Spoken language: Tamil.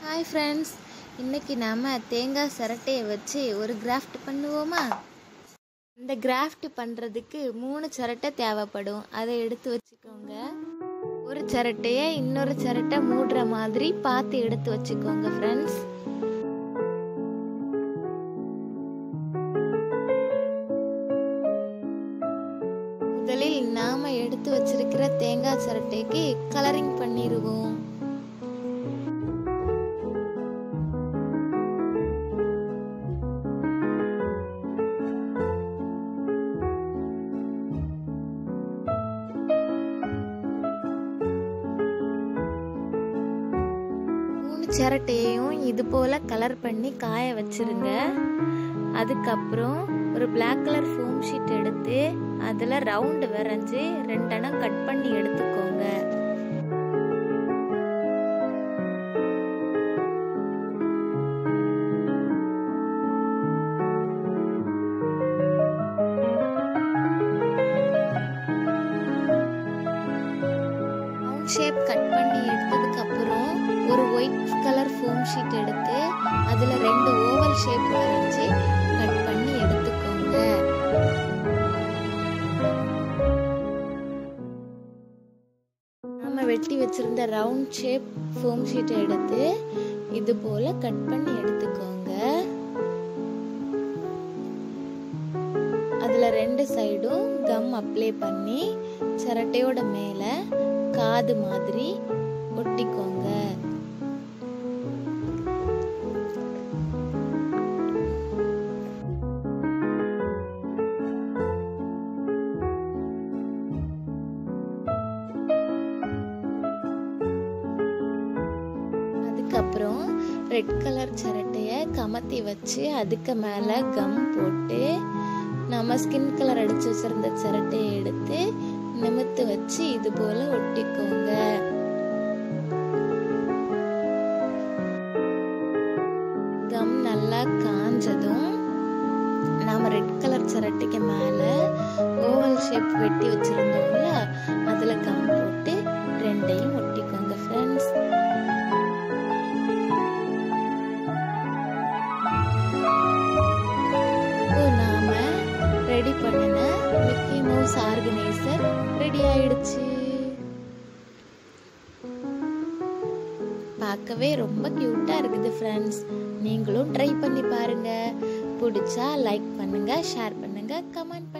ஹாய் ஃப்ரெண்ட்ஸ் இன்னைக்கு நாம் தேங்காய் சிரட்டையை வச்சு ஒரு கிராஃப்ட் பண்ணுவோமா இந்த கிராஃப்ட் பண்ணுறதுக்கு மூணு சிரட்டை தேவைப்படும் அதை எடுத்து வச்சுக்கோங்க ஒரு சிரட்டையை இன்னொரு சிரட்டை மூடுற மாதிரி பார்த்து எடுத்து வச்சுக்கோங்க ஃப்ரெண்ட்ஸ் முதலில் நாம எடுத்து வச்சிருக்கிற தேங்காய் சிரட்டைக்கு கலரிங் பண்ணிடுவோம் மூணு சிரட்டையையும் இது போல கலர் பண்ணி காய வச்சிருங்க அதுக்கப்புறம் ஒரு பிளாக் கலர் ஃபோம் ஷீட் எடுத்து அதில் ரவுண்டு வரைஞ்சி ரெண்டெண்ணம் கட் பண்ணி எடுத்துக்கோங்க ரவுண்ட் ஷேப் கட் பண்ணி எடுத்ததுக்கு அப்புறம் ஒரு ஒயிட் கலர் ஃபோம் ஷீட் எடுத்து அதில் ரெண்டு ஓவல் ஷேப் வரைஞ்சி கட் பண்ணி எடுத்துக்கோங்க நம்ம வெட்டி வச்சிருந்த ரவுண்ட் ஷேப் ஃபோம் ஷீட்டை எடுத்து இது போல கட் பண்ணி எடுத்துக்கோங்க அதில் ரெண்டு சைடும் கம் அப்ளை பண்ணி சிரட்டையோட மேலே காது மாதிரி ஒட்டிக்கோங்க அதுக்கப்புறம் ரெட் கலர் சிரட்டையை கமத்தி வச்சு அதுக்கு மேலே கம் போட்டு நம்ம ஸ்கின் கலர் அடிச்சு வச்சிருந்த சிரட்டையை எடுத்து நிமித்து வச்சு இது போல ஒட்டிக்கோங்க கம் நல்லா காஞ்சதும் நாம ரெட் கலர் சிரட்டைக்கு மேல ஓவல் ஷேப் வெட்டி வச்சிருந்தோம்ல அதுல கம் போட்டு ரெண்டையும் ஒட்டிக்கோங்க ஃப்ரெண்ட்ஸ் இப்போ நாம ரெடி பண்ணின மிக்கி மவுஸ் ஆர்கனைசர் ரெடி ஆயிடுச்சு பார்க்கவே ரொம்ப கியூட்டா இருக்குது ஃப்ரெண்ட்ஸ் நீங்களும் ட்ரை பண்ணி பாருங்க பிடிச்சா லைக் பண்ணுங்க ஷேர் பண்ணுங்க கமெண்ட்